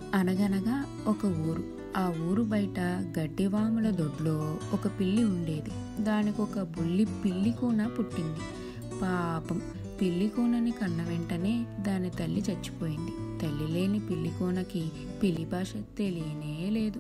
అనగనగా ఒక ఊరు ఆ ఊరు బయట గడ్డివాముల దొడ్లో ఒక పిల్లి ఉండేది దానికి ఒక బుల్లి పిల్లి కూన పుట్టింది పాపం పిల్లి కూనని కన్న వెంటనే దాని తల్లి చచ్చిపోయింది తల్లి లేని పిల్లి కూనకి పిల్లి భాష తెలియనే లేదు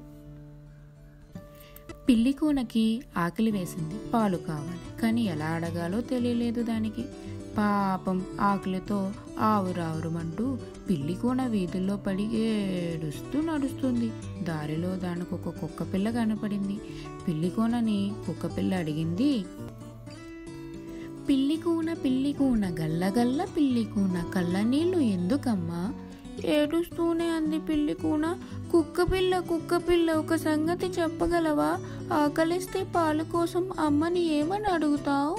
పిల్లి కూనకి ఆకలి వేసింది పాలు కావాలి కానీ ఎలా అడగాలో తెలియలేదు దానికి పాపం ఆకలితో ఆవురావురమంటూ పిల్లి కూన వీధుల్లో పడి ఏడుస్తూ నడుస్తుంది దారిలో దానికి ఒక కుక్క పిల్ల కనపడింది పిల్లి కూనని కుక్క పిల్ల అడిగింది పిల్లి కూన పిల్లి కూన గల్లగల్ల పిల్లి కూన కళ్ళ నీళ్ళు ఎందుకమ్మా ఏడుస్తూనే అంది పిల్లి కూన కుక్క పిల్ల కుక్క పిల్ల ఒక సంగతి చెప్పగలవా ఆకలిస్తే పాలు కోసం అమ్మని ఏమని అడుగుతావు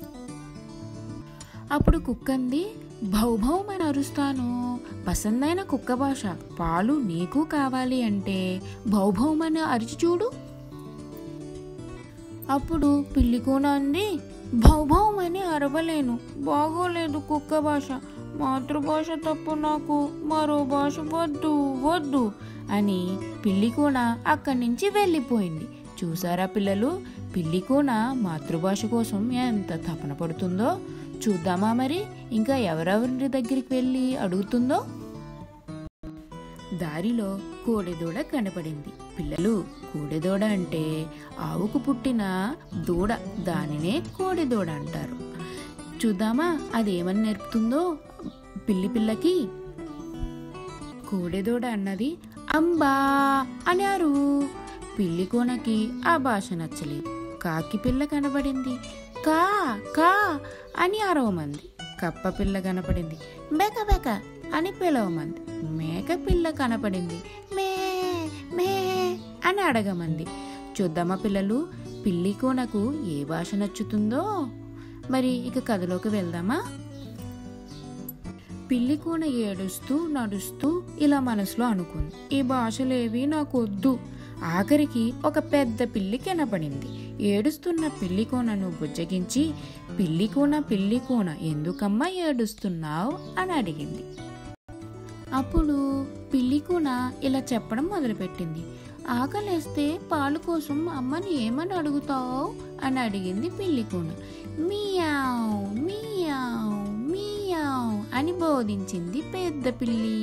అప్పుడు కుక్కంది భౌభౌమని అరుస్తాను పసందైన కుక్క భాష పాలు నీకు కావాలి అంటే భౌభౌమని అరిచి చూడు అప్పుడు పిల్లి కూన అంది భౌభౌమని అరవలేను బాగోలేదు కుక్క భాష మాతృభాష తప్పు నాకు మరో భాష వద్దు వద్దు అని పిల్లి కూన అక్కడి నుంచి వెళ్ళిపోయింది చూసారా పిల్లలు పిల్లి కూన మాతృభాష కోసం ఎంత తపన పడుతుందో చూద్దామా మరి ఇంకా ఎవరెవరి దగ్గరికి వెళ్ళి అడుగుతుందో దారిలో కోడెదూడ కనపడింది పిల్లలు కోడెదూడ అంటే ఆవుకు పుట్టిన దూడ దానినే కోడెదూడ అంటారు చూద్దామా అదేమని నేర్పుతుందో పిల్లి పిల్లకి కోడెదూడ అన్నది అంబా అన్నారు పిల్లి కోనకి ఆ భాష నచ్చలేదు కాకి పిల్ల కనబడింది కా కా అని అరవమంది కప్ప పిల్ల కనపడింది బెక బెక అని పిలవమంది మేక పిల్ల కనపడింది మే మే అని అడగమంది చూద్దామా పిల్లలు పిల్లి కోనకు ఏ భాష నచ్చుతుందో మరి ఇక కథలోకి వెళ్దామా పిల్లి కూన ఏడుస్తూ నడుస్తూ ఇలా మనసులో అనుకుంది ఈ భాషలేవి నాకు వద్దు ఆఖరికి ఒక పెద్ద పిల్లి కనపడింది ఏడుస్తున్న పిల్లి కూనను బుజ్జగించి పిల్లి కూన పిల్లి కూన ఎందుకమ్మా ఏడుస్తున్నావు అని అడిగింది అప్పుడు పిల్లి కూన ఇలా చెప్పడం మొదలుపెట్టింది ఆకలేస్తే పాలు కోసం అమ్మని ఏమని అడుగుతావు అని అడిగింది పిల్లి కూన మియావ్ మియావ్ మియావ్ అని బోధించింది పెద్ద పిల్లి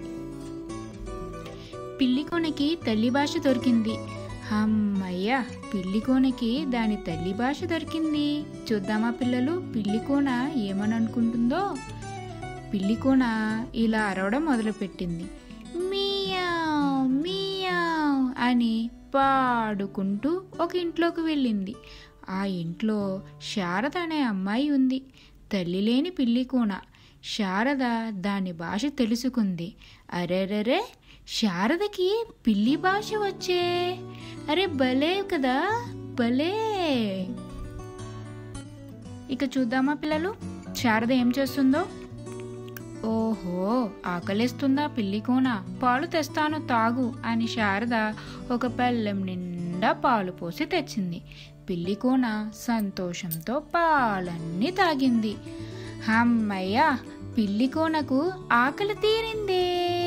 పిల్లి కొనకి తల్లి భాష దొరికింది అమ్మయ్య పిల్లి కోనకి దాని తల్లి భాష దొరికింది చూద్దామా పిల్లలు పిల్లి కోన ఏమని అనుకుంటుందో పిల్లి కోన ఇలా అరవడం మొదలుపెట్టింది మియావ్ మియావ్ అని పాడుకుంటూ ఒక ఇంట్లోకి వెళ్ళింది ఆ ఇంట్లో శారద అనే అమ్మాయి ఉంది తల్లి లేని పిల్లి కూన శారద దాని భాష తెలుసుకుంది అరెరరే శారదకి పిల్లి భాష వచ్చే అరే భలే కదా భలే ఇక చూద్దామా పిల్లలు శారద ఏం చేస్తుందో ఓహో ఆకలిస్తుందా పిల్లి కోన పాలు తెస్తాను తాగు అని శారద ఒక పళ్ళెం నిండా పాలు పోసి తెచ్చింది పిల్లి కోన సంతోషంతో పాలన్నీ తాగింది అమ్మయ్య పిల్లి కోనకు ఆకలి తీరిందే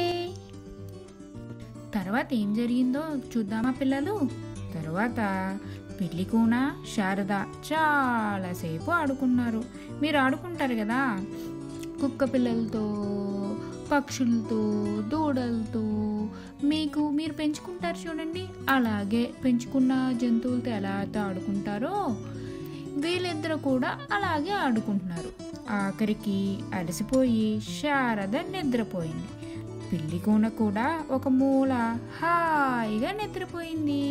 తర్వాత ఏం జరిగిందో చూద్దామా పిల్లలు తర్వాత పిల్లి కూన శారద చాలాసేపు ఆడుకున్నారు మీరు ఆడుకుంటారు కదా కుక్క పిల్లలతో పక్షులతో దూడలతో మీకు మీరు పెంచుకుంటారు చూడండి అలాగే పెంచుకున్న జంతువులతో ఎలా అయితే ఆడుకుంటారో వీళ్ళిద్దరు కూడా అలాగే ఆడుకుంటున్నారు ఆఖరికి అలసిపోయి శారద నిద్రపోయింది పిల్లి కూన కూడా ఒక మూల హాయిగా నిద్రపోయింది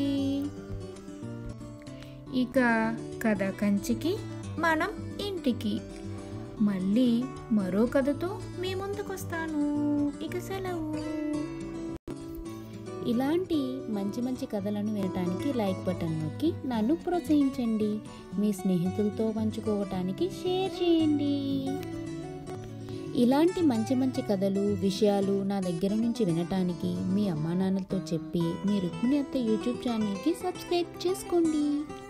ఇక కథ కంచికి మనం ఇంటికి మళ్ళీ మరో కథతో మీ ముందుకొస్తాను ఇక సెలవు ఇలాంటి మంచి మంచి కథలను వినటానికి లైక్ బటన్ నొక్కి నన్ను ప్రోత్సహించండి మీ స్నేహితులతో పంచుకోవటానికి షేర్ చేయండి ఇలాంటి మంచి మంచి కథలు విషయాలు నా దగ్గర నుంచి వినటానికి మీ అమ్మా నాన్నలతో చెప్పి మీ రుక్మిణి అత్త యూట్యూబ్ ఛానల్కి సబ్స్క్రైబ్ చేసుకోండి